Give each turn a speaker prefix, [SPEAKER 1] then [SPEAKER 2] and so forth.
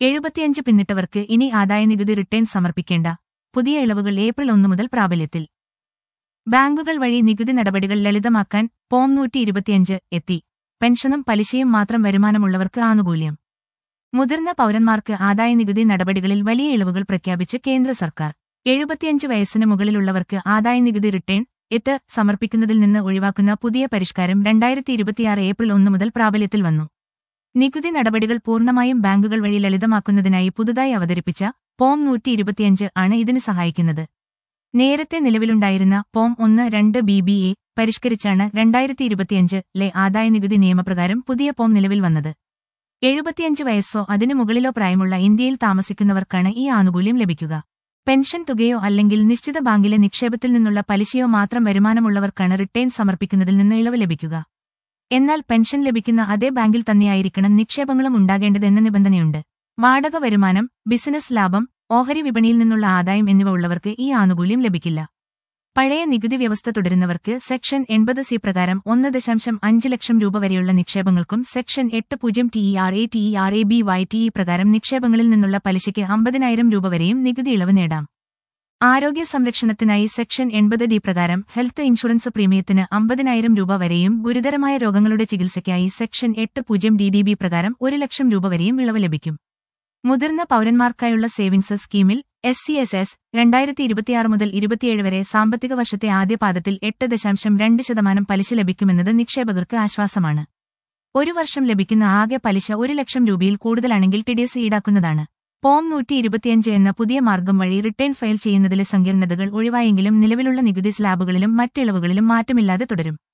[SPEAKER 1] എഴുപത്തിയഞ്ച് പിന്നിട്ടവർക്ക് ഇനി ആദായനികുതി റിട്ടേൺ സമർപ്പിക്കേണ്ട പുതിയ ഇളവുകൾ ഏപ്രിൽ ഒന്ന് മുതൽ പ്രാബല്യത്തിൽ ബാങ്കുകൾ വഴി നികുതി നടപടികൾ ലളിതമാക്കാൻ പോം നൂറ്റി ഇരുപത്തിയഞ്ച് എത്തി പെൻഷനും പലിശയും മാത്രം വരുമാനമുള്ളവർക്ക് ആനുകൂല്യം മുതിർന്ന പൗരന്മാർക്ക് ആദായനികുതി നടപടികളിൽ വലിയ ഇളവുകൾ പ്രഖ്യാപിച്ച് കേന്ദ്ര സർക്കാർ എഴുപത്തിയഞ്ച് വയസ്സിന് മുകളിലുള്ളവർക്ക് ആദായനികുതി റിട്ടേൺ എത്ത് സമർപ്പിക്കുന്നതിൽ നിന്ന് ഒഴിവാക്കുന്ന പുതിയ പരിഷ്കാരം രണ്ടായിരത്തി ഇരുപത്തിയാറ് ഏപ്രിൽ ഒന്ന് മുതൽ പ്രാബല്യത്തിൽ വന്നു നികുതി നടപടികൾ പൂർണ്ണമായും ബാങ്കുകൾ വഴി ലളിതമാക്കുന്നതിനായി പുതുതായി അവതരിപ്പിച്ച പോം നൂറ്റി ഇരുപത്തിയഞ്ച് ആണ് ഇതിന് സഹായിക്കുന്നത് നേരത്തെ നിലവിലുണ്ടായിരുന്ന പോം ഒന്ന് രണ്ട് ബി ബി എ പരിഷ്കരിച്ചാണ് രണ്ടായിരത്തി ഇരുപത്തിയഞ്ച് ലെ ആദായനികുതി നിയമപ്രകാരം പുതിയ പോം നിലവിൽ വന്നത് എഴുപത്തിയഞ്ച് വയസ്സോ അതിനു മുകളിലോ പ്രായമുള്ള ഇന്ത്യയിൽ താമസിക്കുന്നവർക്കാണ് ഈ ആനുകൂല്യം ലഭിക്കുക പെൻഷൻ തുകയോ അല്ലെങ്കിൽ നിശ്ചിത ബാങ്കിലെ നിക്ഷേപത്തിൽ നിന്നുള്ള പലിശയോ മാത്രം വരുമാനമുള്ളവർക്കാണ് റിട്ടേൺ സമർപ്പിക്കുന്നതിൽ നിന്ന് ഇളവ് ലഭിക്കുക എന്നാൽ പെൻഷൻ ലഭിക്കുന്ന അതേ ബാങ്കിൽ തന്നെയായിരിക്കണം നിക്ഷേപങ്ങളും ഉണ്ടാകേണ്ടതെന്ന നിബന്ധനയുണ്ട് വാടക വരുമാനം ബിസിനസ് ലാഭം ഓഹരി വിപണിയിൽ നിന്നുള്ള ആദായം എന്നിവ ഉള്ളവർക്ക് ഈ ആനുകൂല്യം ലഭിക്കില്ല പഴയ നികുതി വ്യവസ്ഥ തുടരുന്നവർക്ക് സെക്ഷൻ എൺപത് സി പ്രകാരം ഒന്ന് ദശാംശം അഞ്ച് ലക്ഷം രൂപ വരെയുള്ള നിക്ഷേപങ്ങൾക്കും സെക്ഷൻ എട്ട് പൂജ്യം T E R A T E R A B Y T E പ്രകാരം നിക്ഷേപങ്ങളിൽ നിന്നുള്ള പലിശയ്ക്ക് അമ്പതിനായിരം രൂപ വരെയും നികുതി ഇളവ് നേടാം ആരോഗ്യ സംരക്ഷണത്തിനായി സെക്ഷൻ എൺപത് ഡി പ്രകാരം ഹെൽത്ത് ഇൻഷുറൻസ് പ്രീമിയത്തിന് അമ്പതിനായിരം രൂപ വരെയും ഗുരുതരമായ രോഗങ്ങളുടെ ചികിത്സയ്ക്കായി സെക്ഷൻ എട്ട് പൂജ്യം ഡി ഡി ബി പ്രകാരം ഒരു ലക്ഷം രൂപ വരെയും ഇളവ് ലഭിക്കും മുതിർന്ന പൗരന്മാർക്കായുള്ള സേവിങ്സ് സ്കീമിൽ എസ് സി എസ് എസ് രണ്ടായിരത്തി ഇരുപത്തിയാറ് മുതൽ ഇരുപത്തിയേഴ് വരെ സാമ്പത്തിക വർഷത്തെ ആദ്യ പാദത്തിൽ എട്ട് ദശാംശം രണ്ട് ശതമാനം പലിശ ലഭിക്കുമെന്നത് നിക്ഷേപകർക്ക് ആശ്വാസമാണ് ഒരു വർഷം ലഭിക്കുന്ന ആകെ പലിശ ഒരു ലക്ഷം രൂപയിൽ കൂടുതലാണെങ്കിൽ ടിഡിഎസ് ഈടാക്കുന്നതാണ് പോം നൂറ്റി ഇരുപത്തിയഞ്ച് എന്ന പുതിയ മാർഗം വഴി റിട്ടേൺ ഫയൽ ചെയ്യുന്നതിലെ സങ്കീർണതകൾ ഒഴിവായെങ്കിലും നിലവിലുള്ള നികുതി സ്ലാബുകളിലും മറ്റിളവുകളിലും മാറ്റമില്ലാതെ തുടരും